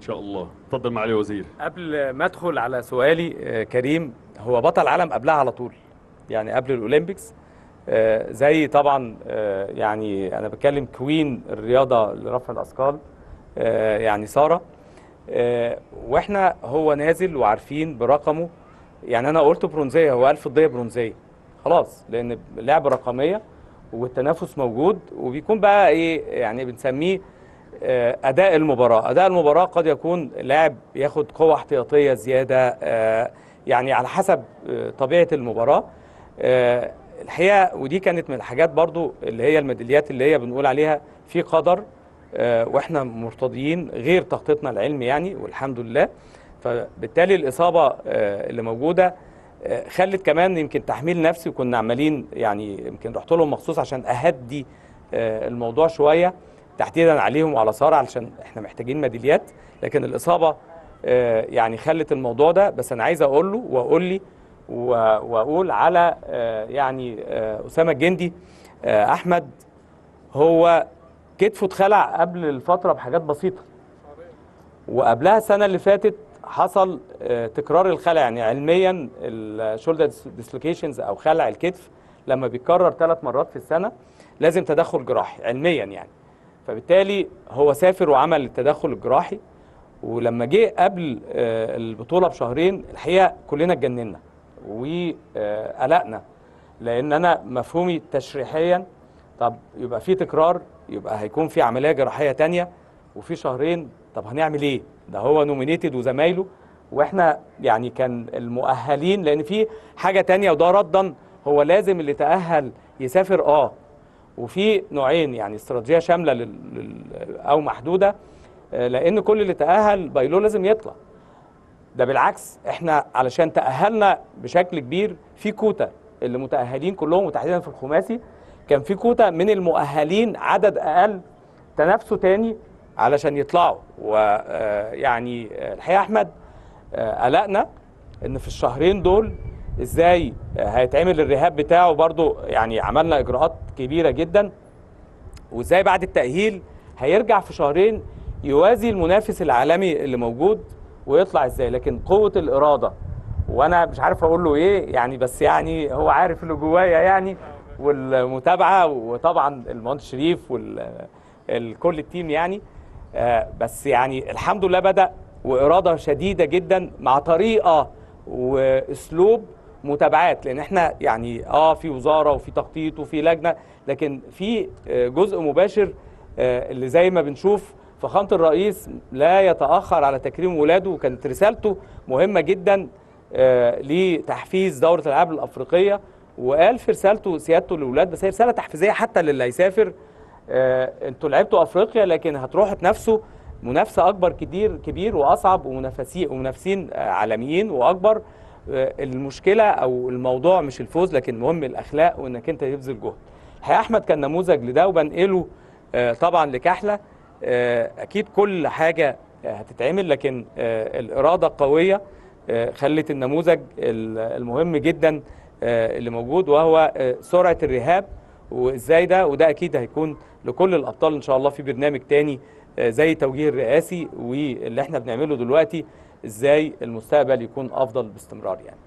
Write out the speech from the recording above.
شاء الله اتفضل معالي الوزير قبل ما ادخل على سؤالي آه، كريم هو بطل عالم قبلها على طول يعني قبل الاولمبيكس آه، زي طبعا آه، يعني انا بتكلم كوين الرياضه لرفع الاثقال آه، يعني ساره آه، واحنا هو نازل وعارفين برقمه يعني انا قلت برونزيه هو قال فضيه برونزيه خلاص لان لعبه رقميه والتنافس موجود وبيكون بقى ايه يعني بنسميه آه، اداء المباراه اداء المباراه قد يكون لاعب ياخد قوه احتياطيه زياده آه، يعني على حسب آه، طبيعه المباراه آه، الحقيقه ودي كانت من الحاجات برضو اللي هي الميداليات اللي هي بنقول عليها في قدر آه، واحنا مرتضيين غير تخطيطنا العلمي يعني والحمد لله فبالتالي الاصابه آه، اللي موجوده آه، خلت كمان يمكن تحميل نفسي وكنا عمالين يعني يمكن رحت لهم مخصوص عشان اهدي آه، الموضوع شويه تحديدا عليهم وعلى ساره علشان احنا محتاجين ميداليات لكن الاصابه آه، يعني خلت الموضوع ده بس انا عايز اقول له واقول لي و- واقول على آه، يعني آه، اسامه الجندي آه، احمد هو كتفه اتخلع قبل الفتره بحاجات بسيطه وقبلها السنه اللي فاتت حصل آه، تكرار الخلع يعني علميا الشولدر ديسلوكيشنز او خلع الكتف لما بيتكرر ثلاث مرات في السنه لازم تدخل جراحي علميا يعني فبالتالي هو سافر وعمل التدخل الجراحي ولما جه قبل آه، البطوله بشهرين الحقيقه كلنا اتجننا وقلقنا لان انا مفهومي تشريحيا طب يبقى في تكرار يبقى هيكون في عمليه جراحيه تانية وفي شهرين طب هنعمل ايه ده هو نومينيتد وزمايله واحنا يعني كان المؤهلين لان في حاجه تانية وده ردا هو لازم اللي تاهل يسافر اه وفي نوعين يعني استراتيجيه شامله لل... لل... او محدوده آه، لان كل اللي تاهل بايلو لازم يطلع ده بالعكس احنا علشان تاهلنا بشكل كبير في كوتا اللي متاهلين كلهم وتحديدا في الخماسي كان في كوتا من المؤهلين عدد اقل تنافسوا تاني علشان يطلعوا ويعني الحقيقه احمد آه، قلقنا ان في الشهرين دول ازاي آه، هيتعمل الرهاب بتاعه برضو يعني عملنا اجراءات كبيره جدا وازاي بعد التاهيل هيرجع في شهرين يوازي المنافس العالمي اللي موجود ويطلع ازاي لكن قوه الاراده وانا مش عارف اقول له ايه يعني بس يعني هو عارف اللي جوايا يعني والمتابعه وطبعا المهندس شريف والكل التيم يعني آه، بس يعني الحمد لله بدا واراده شديده جدا مع طريقه واسلوب متابعات لان احنا يعني اه في وزاره وفي تخطيط وفي لجنه لكن في آه، جزء مباشر آه، اللي زي ما بنشوف فخامه الرئيس لا يتاخر على تكريم ولاده وكانت رسالته مهمه جدا آه، لتحفيز دوره الالعاب الافريقيه وقال في رسالته سيادته للولاد بس هي رساله تحفيزيه حتى للي هيسافر آه، انتوا لعبتوا افريقيا لكن هتروحوا تنافسوا منافسه اكبر كتير كبير واصعب ومنافسين ومنافسين آه، عالميين واكبر آه، المشكله او الموضوع مش الفوز لكن مهم الاخلاق وانك انت تبذل جهد الحقيقه احمد كان نموذج لده وبنقله آه، طبعا لكحله آه، اكيد كل حاجه آه، هتتعمل لكن آه، الاراده القويه آه، خلت النموذج ال- المهم جدا آه، اللي موجود وهو آه، سرعه الرهاب وازاي ده وده اكيد هيكون لكل الابطال ان شاء الله في برنامج تاني آه، زي توجيه الرئاسي واللي احنا بنعمله دلوقتي ازاي المستقبل يكون افضل باستمرار يعني